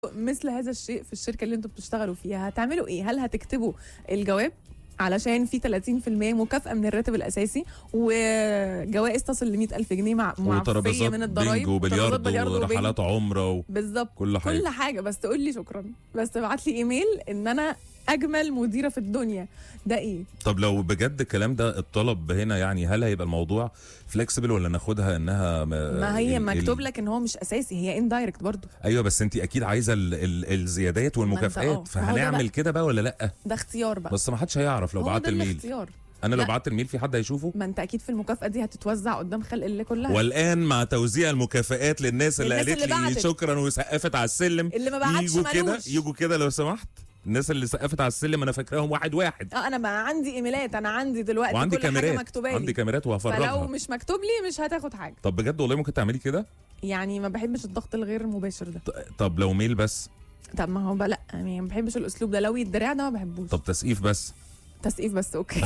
مثل هذا الشيء في الشركه اللي انتوا بتشتغلوا فيها هتعملوا ايه هل هتكتبوا الجواب علشان في 30% مكافأة من الراتب الأساسي وجوائز تصل ل 100000 جنيه مع معفية وترابيزات من الضرايب بينج وترابيزات وبلياردو وبينج. ورحلات عمره و... بالظبط كل حاجة. كل حاجة بس تقول لي شكرا بس تبعت لي ايميل ان انا اجمل مديرة في الدنيا ده ايه طب لو بجد الكلام ده الطلب هنا يعني هل هيبقى الموضوع فليكسبل ولا ناخدها انها ما هي ال- مكتوب ال- لك ان هو مش اساسي هي اندايركت برضو ايوه بس انت اكيد عايزه ال... ال... الزيادات آه، والمكافآت ما هو ده فهنعمل بقى. كده بقى ولا لا ده اختيار بقى بس ما حدش هيعرف لو هو بعت ده الميل الاختيار انا لو لا. بعت الميل في حد هيشوفه ما انت اكيد في المكافأة دي هتتوزع قدام خلق الله كلها والان مع توزيع المكافآت للناس اللي للناس قالت اللي لي بعتت. شكرا وسقفت على السلم اللي ما بعتش يجوا كده ملوش. يجوا كده لو سمحت الناس اللي سقفت على السلم انا فاكراهم واحد واحد اه انا بقى عندي ايميلات انا عندي دلوقتي وعندي كل حاجه كاميرات مكتوبه عندي لي كاميرات فلو وهفرجها مش مكتوب لي مش هتاخد حاجه طب بجد والله ممكن تعملي كده يعني ما بحبش الضغط الغير مباشر ده ط- طب لو ميل بس طب ما هو بقى لا يعني ما بحبش الاسلوب ده لو يتدرع ده ما بحبوش طب تسقيف بس تسقيف بس اوكي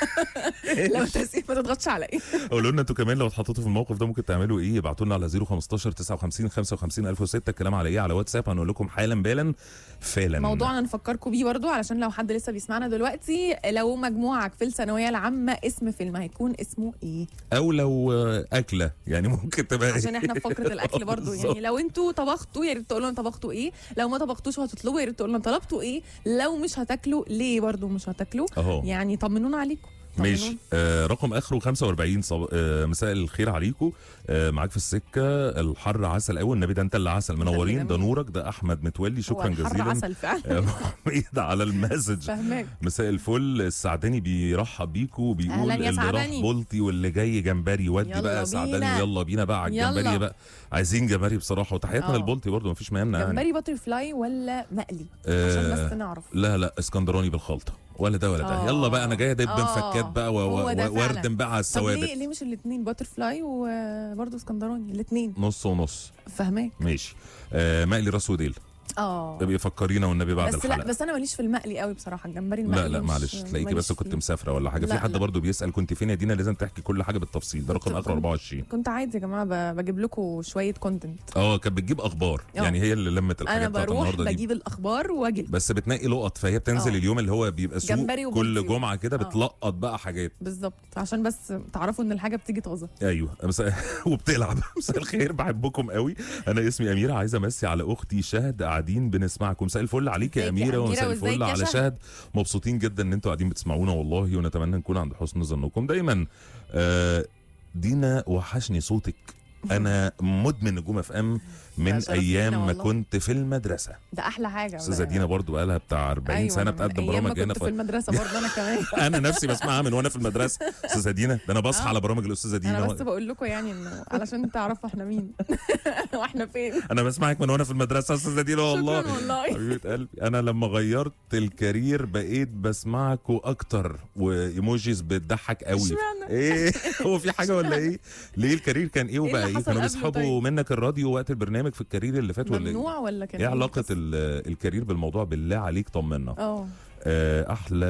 لو تسقيف ما تضغطش عليا قولوا لنا انتوا كمان لو اتحطيتوا في الموقف ده ممكن تعملوا ايه ابعتوا لنا على 015 59 55 1006 الكلام على ايه على واتساب هنقول لكم حالا بالا فعلا موضوعنا نفكركم بيه برضو علشان لو حد لسه بيسمعنا دلوقتي لو مجموعك في الثانويه العامه اسم فيلم هيكون اسمه ايه او لو آه، اكله يعني ممكن تبقى عشان احنا في فقره الاكل برضو بالظبط. يعني لو انتوا طبختوا يا ريت تقولوا لنا طبختوا ايه لو ما طبختوش وهتطلبوا يا ريت تقولوا لنا طلبتوا ايه لو مش هتاكلوا ليه برضو مش هتاكلوا اهو يعني طمنونا عليكم ماشي طمنونا. آه رقم اخره 45 صب... آه مساء الخير عليكم آه معاك في السكه الحر عسل قوي النبي ده انت اللي عسل منورين ده جميل. نورك ده احمد متولي هو شكرا الحر جزيلا عسل فعلا آه، حميد على المسج فاهماك مساء الفل السعداني بيرحب بيكو وبيقول أهلاً يا اللي راح سعداني. بولتي واللي جاي جمبري ودي يلا بقى سعداني بينا. يلا بينا بقى على الجمبري يلا. بقى عايزين جمبري بصراحه وتحياتنا آه. للبولتي برضه مفيش مهمنا يعني جمبري باتر فلاي ولا مقلي آه، عشان بس نعرف لا لا اسكندراني بالخلطه ولا ده ولا ده آه. يلا بقى انا جاي ادب آه. مفكات بقى و- و- هو ده و- فعلا. واردم بقى على طب ليه الثوابت ليه مش الاثنين باتر فلاي وبرضه اسكندراني الاثنين نص ونص فاهماك ماشي آه مقلي راس وديل اه بيفكرينا والنبي بعد بس لا الحلقه بس انا ماليش في المقلي قوي بصراحه الجمبري المقلي لا لا مش- معلش تلاقيكي ماليش بس كنت فيه. مسافره ولا حاجه في لا، حد لا. برضه بيسال كنت فين يا دينا لازم تحكي كل حاجه بالتفصيل ده رقم كنت- اخر 24 كنت عادي يا جماعه ب- بجيب لكم شويه كونتنت اه كانت بتجيب اخبار آه. يعني هي اللي لمت الحاجات انا بتاعت بروح النهارده دي بجيب الاخبار واجي بس بتنقي لقط فهي بتنزل آه. اليوم اللي هو بيبقى سوق جمبري كل وبولتي. جمعه كده آه. بتلقط بقى حاجات بالظبط عشان بس تعرفوا ان الحاجه بتيجي طازه ايوه مساء وبتلعب مساء الخير بحبكم قوي انا اسمي اميره عايزه امسي على اختي شهد قاعدين بنسمعكم مساء الفل عليك يا ازيك يا اميره أميرة ومساء وازيك الفل يا على شهد؟ شهد مبسوطين جدا ان انتوا قاعدين بتسمعونا والله ونتمنى نكون عند حسن ظنكم دايما آه، دينا وحشني صوتك انا مدمن نجوم اف ام من شرف لينا ايام ما والله. كنت في المدرسه ده احلى حاجه استاذه دينا برضو بقالها بتاع 40 أيوة سنه أنا من بتقدم أيام ما برامج هنا كنت في المدرسه برضه انا كمان انا نفسي بسمعها من وانا في المدرسه استاذه دينا ده انا بصحى آه. على برامج الاستاذه دينا انا و- بس بقول لكم يعني انه علشان تعرفوا احنا مين واحنا فين انا بسمعك من وانا في المدرسه يا استاذه دينا والله شكرا والله حبيبه قلبي انا لما غيرت الكارير بقيت بسمعكوا اكتر وايموجيز بتضحك قوي اشمعنى؟ ايه هو في حاجه ولا ايه ليه الكارير كان ايه وبقى اللي ايه حصل كانوا قبله بيسحبوا طيب؟ منك الراديو وقت البرنامج في الكارير اللي فات ولا ايه ممنوع ولا كان ايه علاقه القصة؟ ال- الكارير بالموضوع بالله عليك طمنا اه آه، احلى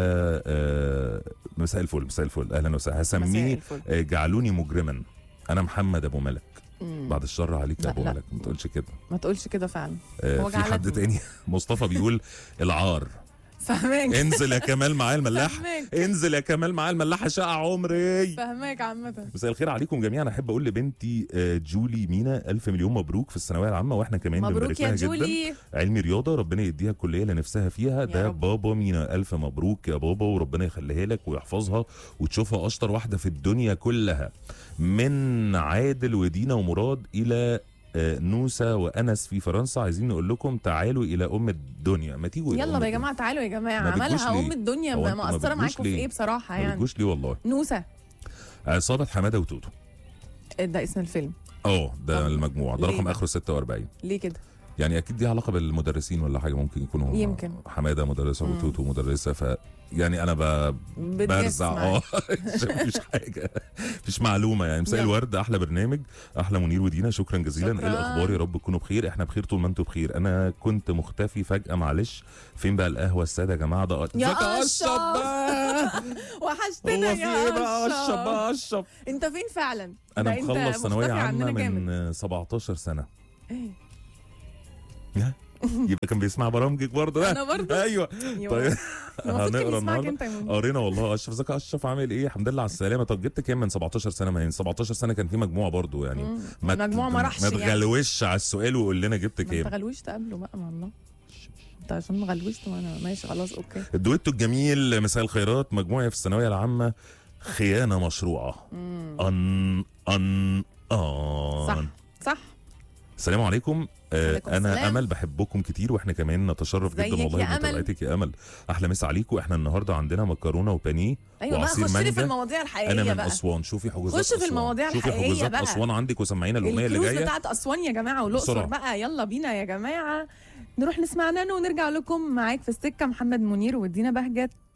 آه، مساء الفل مساء الفل اهلا وسهلا مساء هسميه الفل. آه، جعلوني مجرما انا محمد ابو ملك مم. بعد الشر عليك يا لا، ابو لا. ملك ما تقولش كده ما تقولش كده فعلا آه، هو في حد جعلتني. تاني مصطفى بيقول العار فاهماك انزل يا كمال معايا الملاح فاهماك انزل يا كمال معايا الملاح شقع عمري فاهماك عامة مساء الخير عليكم جميعا احب اقول لبنتي آه، جولي مينا الف مليون مبروك في الثانويه العامه واحنا كمان مبروك بنبارك يا لها جدا جولي علمي رياضه ربنا يديها الكليه اللي نفسها فيها ده رب. بابا مينا الف مبروك يا بابا وربنا يخليها لك ويحفظها وتشوفها اشطر واحده في الدنيا كلها من عادل ودينا ومراد الى آه، نوسة وانس في فرنسا عايزين نقول لكم تعالوا الى ام الدنيا ما تيجوا إلى يلا أم بقى يا الدنيا. جماعة تعالوا يا جماعة ما بتجوش عملها ليه؟ أم الدنيا هو ما أنتوا ما مقصرة بتجوش معاكم في ليه؟ إيه بصراحة ما يعني بتجوش ليه والله نوسة عصابه حماده وتوتو ده اسم الفيلم اه ده طب المجموعه ده ليه رقم بقى؟ اخره 46 ليه كده؟ يعني اكيد دي علاقه بالمدرسين ولا حاجه ممكن يكونوا هم يمكن. حماده مدرسه مم. وتوتو مدرسه ف يعني انا ب... برزع بتجس اه مفيش حاجه مفيش معلومه يعني مساء يلا. الورد احلى برنامج احلى منير ودينا شكرا جزيلا شكراً. ايه الاخبار يا رب تكونوا بخير احنا بخير طول ما انتوا بخير انا كنت مختفي فجاه معلش فين بقى القهوه الساده يا جماعه ده يا ازيك يا أشرف. بقى وحشتنا هو في يا ايه بقى اشرب أشرف بقى اشرب أنت فين فعلا؟ انا ده أنت مخلص ثانويه مختفي عامه عننا جامد. من 17 سنه إيه؟ ها؟ يبقى كان بيسمع برامجك برضه انا برضه ايوه يوه. طيب المفروض كان هنقرا يسمعك النهارده انت يا منير قرينا والله اشرف زكي اشرف عامل ايه الحمد لله على السلامه طب جبت كام من 17 سنه ما هي 17 سنه كان في مجموعه برضه يعني مم. ما ت- المجموع ما راحش ما يعني. تغلوش على السؤال وقول لنا جبت ما انت كام غلوشت قبله بقى مع الله انت عشان غلوشت وانا ماشي خلاص اوكي الدويتو الجميل مساء الخيرات مجموعي في الثانويه العامه خيانه مشروعه ان ان ان صح صح السلام عليكم آه عليكم انا السلام. امل بحبكم كتير واحنا كمان نتشرف ازيك جدا والله يا أمل؟ بمتابعتك يا امل احلى مسا عليكم احنا النهارده عندنا مكرونه وبانيه ايوه بقى وعصير خش لي في مانجا. المواضيع الحقيقيه انا من بقى اسوان شوفي حجوزات خش في أسوان. المواضيع شوفي الحقيقية حجوزات بقى. اسوان عندك وسمعينا الاغنيه اللي الكروز جايه بتاعت اسوان يا جماعه والاقصر بسرعة. بقى يلا بينا يا جماعه نروح نسمع نانو ونرجع لكم معاك في السكه محمد منير وادينا بهجت